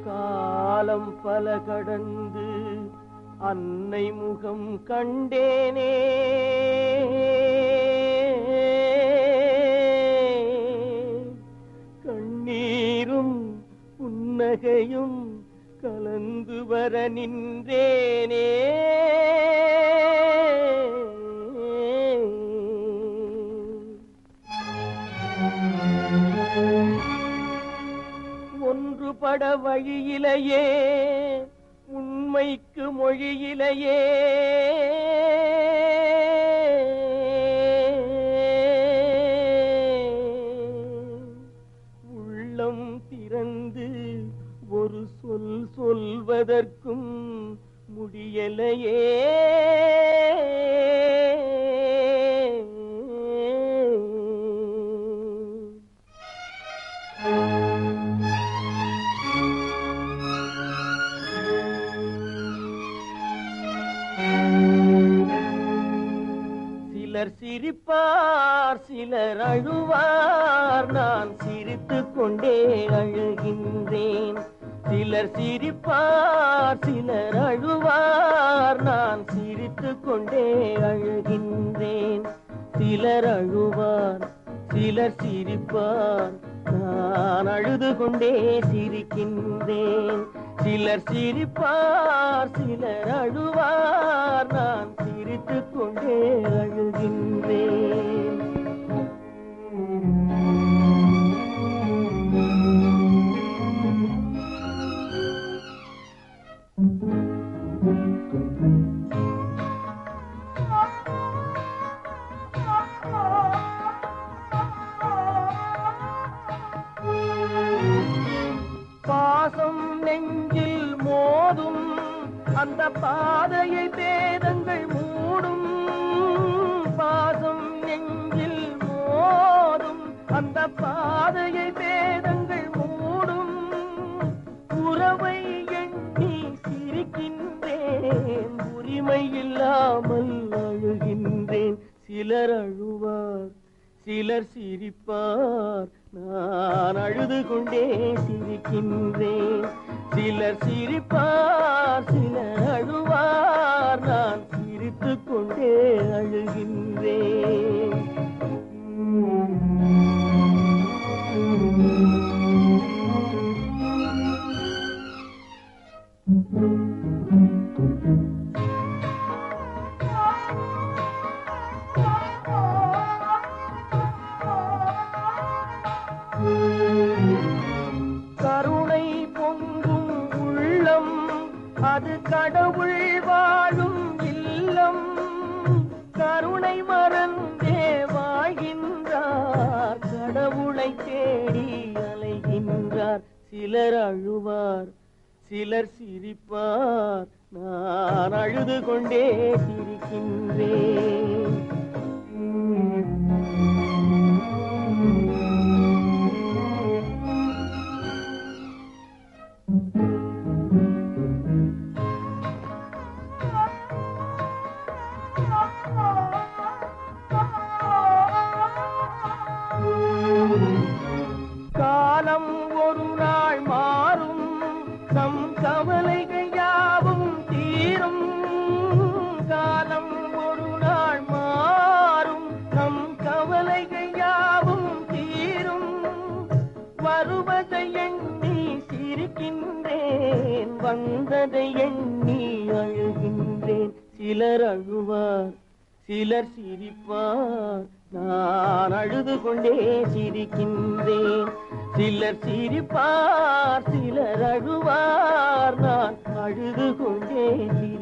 காலம் பல கடந்து அன்னை முகம் கண்டேனே கண்ணீரும் புன்னகையும் கலந்து வர நின்றேனே ஒன்றுபட வழியிலேயே உண்மைக்கு மொழியிலேயே உள்ளம் திறந்து ஒரு சொல் சொல்வதற்கும் முடியலையே சிலர் சிரிப்பார் சிலர் அழுவார் நான் சிரித்துக் கொண்டே அழுகின்றேன் சிலர் சிரிப்பார் சிலர் அழுவார் நான் சிரித்துக் கொண்டே அழுகின்றேன் சிலர் அழுவார் சிலர் சிரிப்பார் நான் அழுது கொண்டே சிரிக்கின்றேன் சிலர் சிரிப்பார் சிலர் அழுவார் நான் சிரித்துக் கொண்டே அழுகின்றேன் பாசம் நெஞ்சில் மோதும் அந்த பாதையை பேதங்கள் மூடும் பாசம் நெஞ்சில் மோதும் அந்த பாதையை பேதங்கள் மூடும் உறவை எண்ணி சிரிக்கின்றேன் உரிமை இல்லாமல் அழுகின்றேன் சிலர் அழுவார் சிலர் சிரிப்பார் நான் அழுது கொண்டே சிரிக்கின்றேன் சிலர் சிரிப்பார் சிலர் அழுவார் நான் சிரித்துக் கொண்டே அழுகின்றேன் கருணை பொங்கும் உள்ளம் அது கடவுள் வாழும் இல்லம் கருணை மறந்தே வாழ்கின்றார் கடவுளை தேடி அலைகின்றார் சிலர் அழுவார் சிலர் சிரிப்பார் நான் அழுது கொண்டே சிரிக்கின்றேன் காலம் ஒரு நாள் மாறும் நம் கவலைகள் யாவும் தீரும் காலம் ஒரு நாள் மாறும் நம் கவலைகள் யாவும் தீரும் வருவதை எண்ணி சிரிக்கின்றேன் வந்ததை எண்ணி அழுகின்றேன் சிலர் அழுவார் சிலர் சிரிப்பார் நான் அழுது கொண்டே சிரிக்கின்றேன் சிலர் சிரிப்பார் சிலர் அழுவார் நான் அழுது கொண்டே சிரிக்கின்றேன்